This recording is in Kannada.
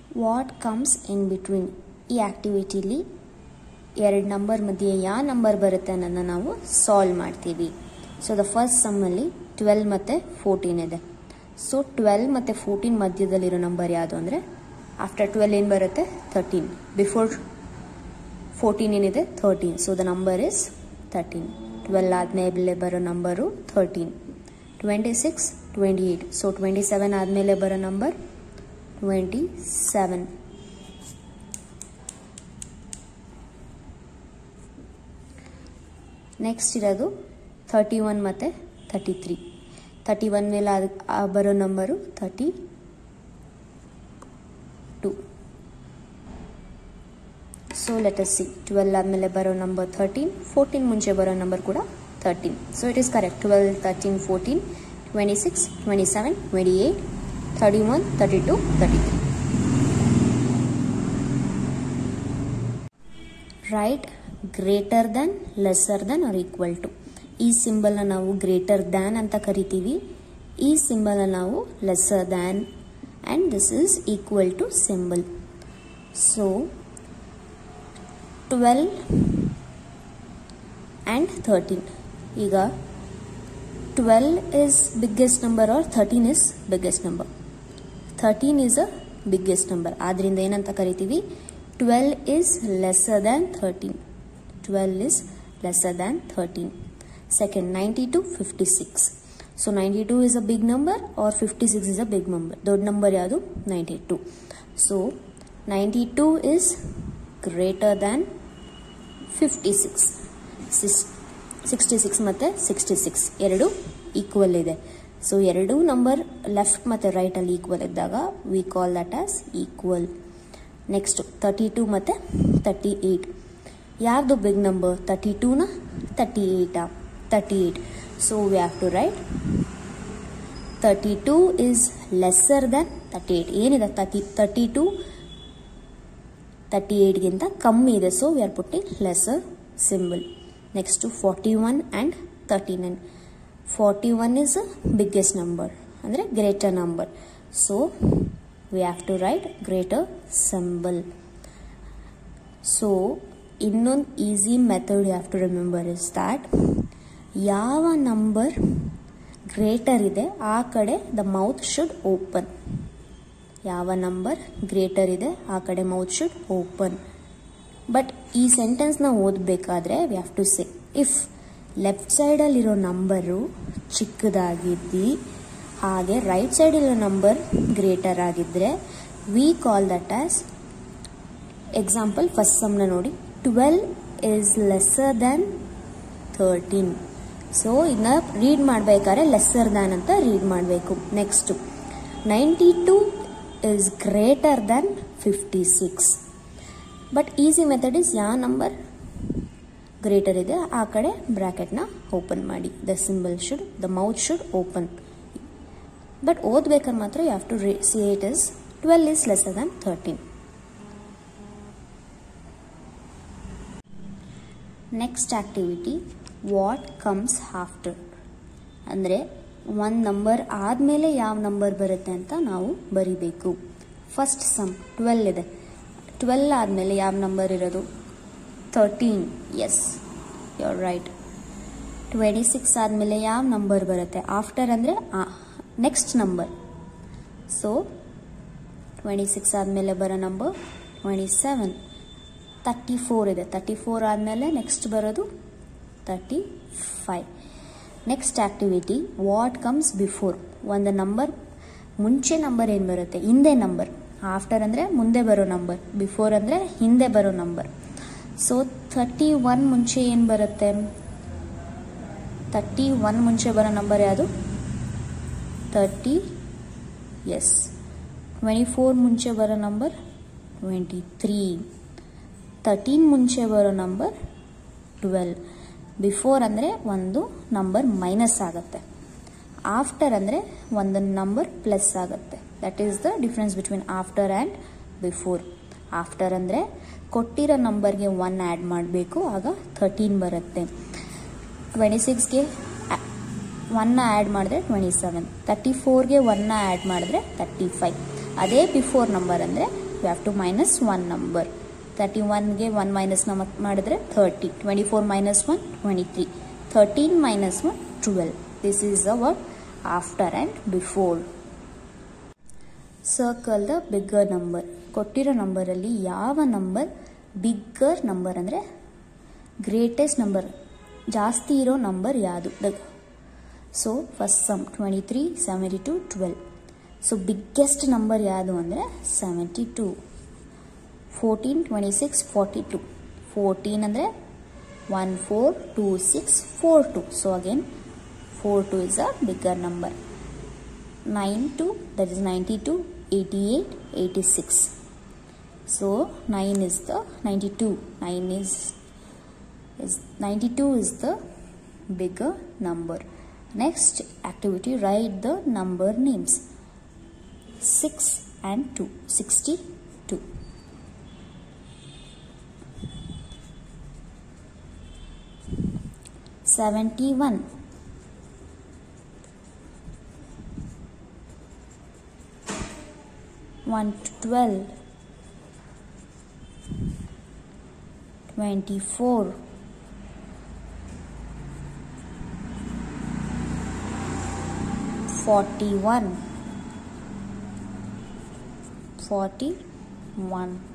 ವಾಟ್ ಕಮ್ಸ್ ಇನ್ ಬಿಟ್ವೀನ್ ಈ ಆ್ಯಕ್ಟಿವಿಟಿಲಿ ಎರಡು ನಂಬರ್ ಮಧ್ಯೆ ಯಾವ ನಂಬರ್ ಬರುತ್ತೆ ಅನ್ನೋದನ್ನ ನಾವು ಸಾಲ್ವ್ ಮಾಡ್ತೀವಿ ಸೊ ದ ಫಸ್ಟ್ ಸಮ್ಮಲ್ಲಿ ಟ್ವೆಲ್ ಮತ್ತು ಫೋರ್ಟೀನ್ ಇದೆ ಸೊ ಟ್ವೆಲ್ ಮತ್ತು ಫೋರ್ಟೀನ್ ಮಧ್ಯದಲ್ಲಿರೋ ನಂಬರ್ ಯಾವುದು ಅಂದರೆ ಆಫ್ಟರ್ ಟ್ವೆಲ್ ಏನು ಬರುತ್ತೆ ತರ್ಟೀನ್ ಬಿಫೋರ್ ಫೋರ್ಟೀನ್ ಏನಿದೆ thirteen so the number is thirteen twelve ಆದಮೇಲೆ ಬರೋ number thirteen twenty six twenty eight so twenty seven ಆದಮೇಲೆ ಬರೋ ನಂಬರ್ ಟ್ವೆಂಟಿ ಸೆವೆನ್ ನೆಕ್ಸ್ಟ್ ಇರೋದು ಥರ್ಟಿ ಒನ್ ಮತ್ತು ಥರ್ಟಿ ತ್ರೀ ತರ್ಟಿ ಒನ್ ಮೇಲೆ ಅದು ಬರೋ number thirty two so let's see twelve ಆದಮೇಲೆ ಬರೋ ನಂಬರ್ ಥರ್ಟೀನ್ ಫೋರ್ಟೀನ್ ಮುಂಚೆ ಬರೋ ನಂಬರ್ ಕೂಡ thirteen so it is correct twelve thirteen fourteen twenty six twenty seven twenty eight thirty one thirty two thirty three right greater than lesser than or equal to ಈ ಸಿಂಬಲ್ನ ನಾವು ಗ್ರೇಟರ್ ದ್ಯಾನ್ ಅಂತ ಕರಿತೀವಿ ಈ ಸಿಂಬಲ್ನ ನಾವು lesser than and this is equal to symbol so twelve and thirteen ಈಗ twelve is biggest number or thirteen is biggest number thirteen is a biggest number ಆದ್ದರಿಂದ ಏನಂತ ಕರಿತೀವಿ twelve is lesser than thirteen twelve is lesser than thirteen second ninety two fifty six so ninety two is a big number or fifty six is a big number ದೊಡ್ಡ ನಂಬರ್ ಯಾವುದು ninety two so ninety two is greater than fifty six six sixty six ಮತ್ತು ಸಿಕ್ಸ್ಟಿ ಸಿಕ್ಸ್ ಎರಡು ಈಕ್ವಲ್ ಇದೆ ಸೊ ಎರಡೂ ನಂಬರ್ ಲೆಫ್ಟ್ ಮತ್ತು ರೈಟಲ್ಲಿ ಈಕ್ವಲ್ ಇದ್ದಾಗ we call that as equal next thirty two ಮತ್ತು ತರ್ಟಿ ಏಯ್ಟ್ ಯಾರ್ದು ಬಿಗ್ ನಂಬರ್ ತರ್ಟಿ ಟೂನ ತರ್ಟಿ ಏಯ್ಟಾ thirty eight so we have to write thirty two is lesser than thirty eight ಏನಿದೆ ತರ್ಟಿ ತರ್ಟಿ ಟು ತರ್ಟಿ ಏಯ್ಟ್ಗಿಂತ ಕಮ್ಮಿ ಇದೆ so we are putting lesser symbol next forty one and thirty nine forty one is a biggest number ಅಂದರೆ greater number so we have to write greater symbol so ಇನ್ನೊಂದು easy method you have to remember is that ಯಾವ ನಂಬರ್ ಗ್ರೇಟರ್ ಇದೆ ಆ ಕಡೆ ದ ಮೌತ್ ಶುಡ್ ಓಪನ್ ಯಾವ ನಂಬರ್ ಗ್ರೇಟರ್ ಇದೆ ಆ ಕಡೆ ಮೌತ್ ಶುಡ್ ಓಪನ್ ಬಟ್ ಈ ಸೆಂಟೆನ್ಸ್ನ ಓದಬೇಕಾದ್ರೆ we have to say if left ಸೈಡಲ್ಲಿರೋ ನಂಬರು ಚಿಕ್ಕದಾಗಿದ್ದು ಹಾಗೆ ರೈಟ್ ಸೈಡಲ್ಲಿರೋ ನಂಬರ್ ಗ್ರೇಟರ್ ಆಗಿದ್ದರೆ we call that as example first ಸಮ್ನ ನೋಡಿ twelve is lesser than thirteen so ಇದನ್ನ ರೀಡ್ ಮಾಡಬೇಕಾದ್ರೆ ಲೆಸ್ಸರ್ ದ್ಯಾನ್ ಅಂತ ರೀಡ್ ಮಾಡಬೇಕು next ninety two is greater than fifty six but easy method is ಯಾವ ನಂಬರ್ ಗ್ರೇಟರ್ ಇದೆ ಆ ಕಡೆ ಬ್ರ್ಯಾಕೆಟ್ನ ಓಪನ್ ಮಾಡಿ the symbol should the mouth should open but ಓದ್ಬೇಕಾದ್ರೆ ಮಾತ್ರ you have to see it is twelve is lesser than thirteen next activity what comes after ಅಂದರೆ ಒಂದು ನಂಬರ್ ಆದಮೇಲೆ ಯಾವ ನಂಬರ್ ಬರುತ್ತೆ ಅಂತ ನಾವು ಬರಿಬೇಕು ಫಸ್ಟ್ ಸಮ್ ಟ್ವೆಲ್ ಇದೆ ಟ್ವೆಲ್ ಆದಮೇಲೆ ಯಾವ ನಂಬರ್ ಇರೋದು thirteen yes you're right twenty six ಆದಮೇಲೆ ಯಾವ ನಂಬರ್ ಬರುತ್ತೆ ಆಫ್ಟರ್ ಅಂದರೆ next number so twenty six ಆದಮೇಲೆ ಬರೋ number twenty seven thirty four ಇದೆ ತರ್ಟಿ ಫೋರ್ ಆದಮೇಲೆ ನೆಕ್ಸ್ಟ್ ಬರೋದು thirty five next activity what comes before ಒಂದು ನಂಬರ್ ಮುಂಚೆ ನಂಬರ್ ಏನು ಬರುತ್ತೆ ಹಿಂದೆ ನಂಬರ್ ಆಫ್ಟರ್ ಅಂದರೆ ಮುಂದೆ ಬರೋ ನಂಬರ್ ಬಿಫೋರ್ ಅಂದರೆ ಹಿಂದೆ ಬರೋ ನಂಬರ್ ಸೊ ಥರ್ಟಿ ಒನ್ ಮುಂಚೆ ಏನು ಬರುತ್ತೆ ತರ್ಟಿ ಒನ್ ಮುಂಚೆ ಬರೋ ನಂಬರ್ ಯಾವುದು ತರ್ಟಿ ಎಸ್ ಟ್ವೆಂಟಿ ಫೋರ್ ಮುಂಚೆ ಬರೋ ನಂಬರ್ ಟ್ವೆಂಟಿ ತ್ರೀ ತರ್ಟೀನ್ ಮುಂಚೆ ಬರೋ ನಂಬರ್ ಟ್ವೆಲ್ ಬಿಫೋರ್ ಅಂದರೆ ಒಂದು ನಂಬರ್ ಮೈನಸ್ ಆಗುತ್ತೆ ಆಫ್ಟರ್ ಅಂದರೆ ಒಂದು ನಂಬರ್ ಪ್ಲಸ್ ಆಗುತ್ತೆ that is the difference between after and before after ಅಂದರೆ ಕೊಟ್ಟಿರೋ ನಂಬರ್ಗೆ ಒನ್ ಆ್ಯಡ್ ಮಾಡಬೇಕು ಆಗ ಥರ್ಟೀನ್ ಬರುತ್ತೆ ಟ್ವೆಂಟಿ ಸಿಕ್ಸ್ಗೆ ಒನ್ನ ಆ್ಯಡ್ ಮಾಡಿದ್ರೆ ಟ್ವೆಂಟಿ ಸೆವೆನ್ ತರ್ಟಿ ಫೋರ್ಗೆ ಒನ್ನ ಆ್ಯಡ್ ಮಾಡಿದ್ರೆ ತರ್ಟಿ ಫೈವ್ ಅದೇ ಬಿಫೋರ್ ನಂಬರ್ ಅಂದರೆ we have to minus one number thirty ಒನ್ಗೆ ಒನ್ ಮೈನಸ್ ನ ಮಾಡಿದ್ರೆ thirty twenty four minus one twenty three thirteen minus one twelve this is our after and before circle the bigger number ಕೊಟ್ಟಿರೋ ನಂಬರಲ್ಲಿ ಯಾವ ನಂಬರ್ ಬಿಗ್ಗರ್ ನಂಬರ್ ಅಂದರೆ ಗ್ರೇಟೆಸ್ಟ್ ನಂಬರ್ ಜಾಸ್ತಿ ಇರೋ ನಂಬರ್ ಯಾವುದು so first sum twenty three seventy two twelve so biggest number ಯಾವುದು ಅಂದರೆ seventy two fourteen twenty six forty two fourteen ಅಂದರೆ one four two six four two so again four two is a bigger number 9 to that is 92 88 86 so 9 is the 92 9 is is 92 is the bigger number next activity write the number names 6 and 2 62 71 1 to 12 24 41 41